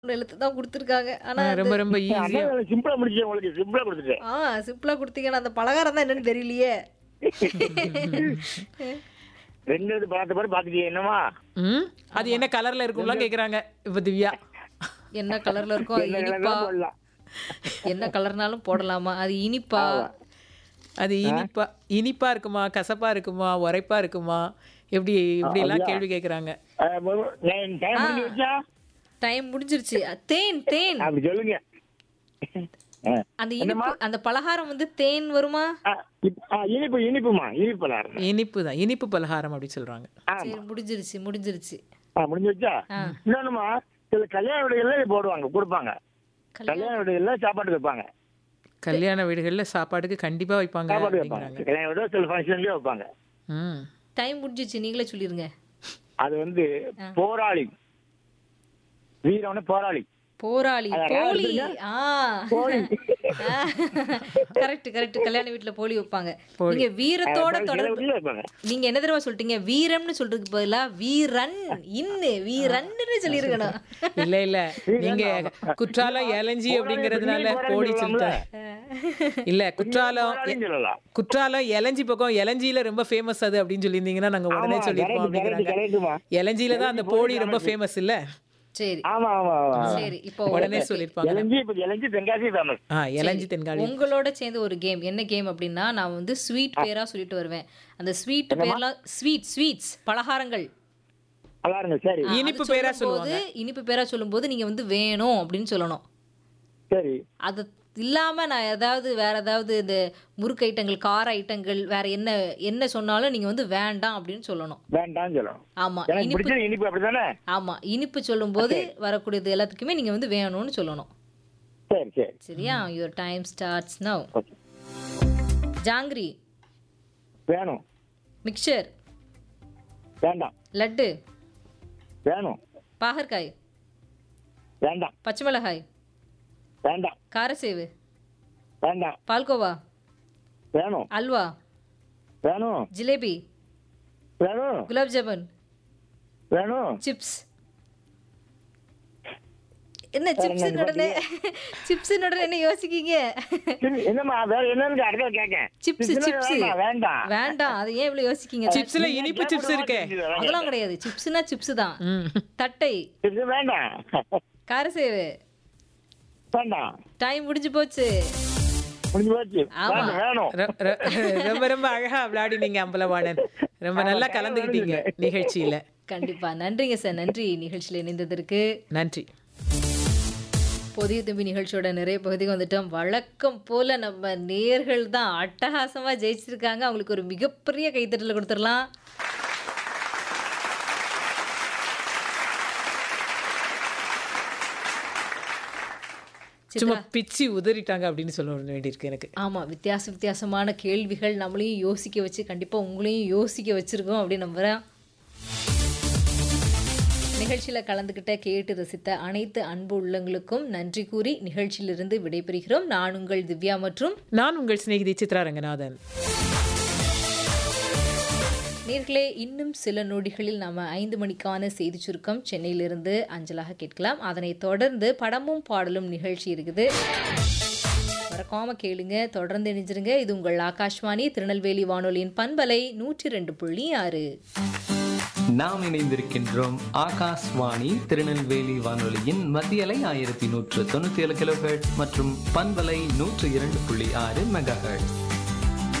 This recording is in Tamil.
3 எழுத்து தான் குடுத்துருக்காங்க. ஆனா ஆ, அது ரொம்ப ரொம்ப ஈஸியா அதான் சிம்பிளா முடிச்சேன் உங்களுக்கு சிம்பிளா கொடுத்துட்டேன் ஆ சிம்பிளா குடுத்தீங்கன்னா, அந்த பலகாரம் தான் என்னன்னு தெரியலையே! ரெண்டு இது பார்த்த பிறகு பாத்துட்டீங்க என்னமா ம் அது என்ன கலர்ல இருக்கும்லாம் கேக்குறாங்க இப்ப திவ்யா என்ன கலர்ல இருக்கும்? அது என்ன இனிப்பா? கலர்லாம் போடலாம் என்ன கலர்னாலும் போடலாமா? அது இனிப்பா? அது இனிப்பா இனிப்பா இருக்குமா கசப்பா இருக்குமா உரைப்பா இருக்குமா எப்படி இப்படி எல்லாம் கேள்வி கேக்குறாங்க டைம் முடிஞ்சு வச்சா டைம் முடிஞ்சிருச்சு. அ, தேன் தேன். அப்படி சொல்லுங்க ஆ. அந்த இனிப்பு அந்த பலகாரம் வந்து தேன் வருமா? ஆ, இப்- ஆ, இனிப்பு இனிப்புமா இனிப்பு பலகாரம் இனிப்பு தான் இனிப்பு பலகாரம் அப்படி சொல்றாங்க சரி முடிஞ்சிருச்சு முடிஞ்சிருச்சு. ஆ, முடிஞ்சு வச்சா இன்னொன்னுமா சில கல்யாண வீடுகள்ல இது போடுவாங்க கொடுப்பாங்க கல்யாண வீடுகள்ல சாப்பாடு வைப்பாங்க கல்யாண வீடுகள்ல சாப்பாடுக்கு கண்டிப்பா வைப்பாங்க சாப்பாடு அப்படிங்கிறாங்க வைப்பாங்க கல்யாண வீடு சில ஃபங்க்ஷன்லயே வைப்பாங்க ம் டைம் முடிஞ்சிருச்சு. நீங்களே சொல்லிருங்க. அது வந்து போராளி வீரவன போராளி போராளி அதான் போலி யாருதுங்க? ஆ போலி. கரெக்ட் கரெக்ட் கல்யாண வீட்ல போலி வைப்பாங்க நீங்க வீரத்தோட சில தொடர்பு வீட்டுல வைப்பாங்க நீங்க என்ன தெரியுமா சொல்லிட்டீங்க வீரம்னு சொல்றதுக்கு பதிலா வீரன் இன்னு வீரன்னு சொல்லிருக்கணும் இல்ல இல்ல நீங்க குற்றாலம் ஏலஞ்சி அப்படிங்கறதுனால போடி சொல்லிட்டேன் இல்ல குற்றாலம் போராளின்னு சொல்லலாம் குற்றாலம் எலஞ்சி பக்கம் எலஞ்சியில ரொம்ப ஃபேமஸ் அது அப்படின்னு சொல்லியிருந்தீங்கன்னா நாங்க உடனே ஆமா, சொல்லியிருப்போம் correct, correct, அப்படிங்கிறாங்க correctமா. எலஞ்சியில தான் அந்த போடி ரொம்ப ஃபேமஸ் இல்ல சரி ஆமா ஆமா ஆமா சரி இப்போ உடனே சொல்லியிருப்பாங்க இளஞ்சி இப்ப இளஞ்சி தென்காசி ஃபேமஸ் ஆ எலஞ்சி தென்காலி உங்களோட சேர்ந்து ஒரு கேம் என்ன கேம் அப்படின்னா நான் வந்து ஸ்வீட் பேரா சொல்லிட்டு வருவேன் அந்த ஸ்வீட் பேர்லாம் ஸ்வீட் ஸ்வீட்ஸ் பலகாரங்கள் அதாருங்க சரி அது இனிப்பு பேரா சொல்லும்போது இனிப்பு பேரா சொல்லும்போது நீங்க வந்து வேணும் அப்படின்னு சொல்லணும் சரி அது இல்லாம நான் ஏதாவது வேற ஏதாவது இந்த முறுக்கு ஐட்டங்கள் கார ஐட்டங்கள் வேற என்ன என்ன சொன்னாலும் நீங்க வந்து வேண்டாம் அப்படின்னு சொல்லணும் வேண்டாம்னு சொல்லணும் ஆமா எனக்கு இனிப்பு பிடிச்சது இனிப்பு அப்படிதானே ஆமா இனிப்பு சொல்லும்போது வரக்கூடியது எல்லாத்துக்குமே நீங்க வந்து வேணும்னு சொல்லணும் சரி சரி சரியா your time starts now okay jangiri வேணும் மிக்சர் வேண்டாம் லட்டு வேணும் பாகற்காய் வேண்டாம் பச்சை மிளகாய் வேண்டாம் காரசேவு வேண்டாம் பால்கோவா வேணும் அல்வா வேணும் ஜிலேபி வேணும் குலாப் ஜாமுன் வேணும் சிப்ஸ் என்ன சிப்ஸ் உடனே சிப்ஸ் உடனே என்ன யோசிக்கீங்க சரி, என்னம்மா வேற என்னன்னு அடுத்த கேட்க சிப்ஸ் சிப்ஸ் வேண்டாம் வேண்டாம் அதை ஏன் இவ்வளவு யோசிக்கீங்க சிப்ஸ்ல இனிப்பு சிப்ஸ் இருக்கே அதெல்லாம் கிடையாது சிப்ஸ்னா சிப்ஸ் தான் ம் தட்டை சிப்ஸ் வேண்டாம் காரசேவு வேண்டாம் டைம் முடிஞ்சு போச்சு முடிஞ்சு போச்சு ஆமா. வேணும், வேணும் ர- ர- ரொம்ப ரொம்ப அழகா விளையாடினீங்க அம்பலவாணன் ரொம்ப நல்லா கலந்துக்கிட்டீங்க நிகழ்ச்சியில கண்டிப்பா நன்றிங்க சார் நன்றி நிகழ்ச்சியில இணைந்ததற்கு நன்றி புதிய தும்பி நிகழ்ச்சியோட நிறைய பகுதிக்கு வந்துட்டோம் வழக்கம் போல நம்ம நேர்கள் தான் அட்டகாசமா ஜெயிச்சிருக்காங்க அவங்களுக்கு ஒரு மிகப்பெரிய கைத்தட்டல் கொடுத்துடலாம் சும்மா பிச்சு உதறிட்டாங்க அப்படின்னு சொல்ல வேண்டியிருக்கு எனக்கு ஆமா வித்தியாச வித்தியாசமான கேள்விகள் நம்மளையும் யோசிக்க வச்சு கண்டிப்பா உங்களையும் யோசிக்க வச்சிருக்கோம் அப்படின்னு நம்புறேன் நிகழ்ச்சியில கலந்துக்கிட்ட கேட்டு ரசித்த அனைத்து அன்பு உள்ளங்களுக்கும் நன்றி கூறி நிகழ்ச்சியிலிருந்து விடைபெறுகிறோம் நான் உங்கள் திவ்யா மற்றும் நான் உங்கள் சிநேகிதி சித்ரா ரங்கநாதன் நேர்களே இன்னும் சில நொடிகளில் நாம ஐந்து மணிக்கான செய்தி சுருக்கம் சென்னையிலிருந்து அஞ்சலாக கேட்கலாம் அதனைத் தொடர்ந்து படமும் பாடலும் நிகழ்ச்சி இருக்குது மறக்காம கேளுங்க தொடர்ந்து இணைஞ்சிருங்க இது உங்கள் ஆகாஷ்வாணி திருநெல்வேலி வானொலியின் பண்பலை நூற்றி ரெண்டு புள்ளி ஆறு நாம் இணைந்திருக்கின்றோம் ஆகாஷ்வாணி திருநெல்வேலி வானொலியின் மத்தியலை ஆயிரத்தி நூற்று தொண்ணூத்தி ஏழு கிலோஹெர்ட்ஸ் மற்றும் பண்பலை நூற்று இரண்டு புள்ளி ஆறு மெகாஹெர்ட்ஸ்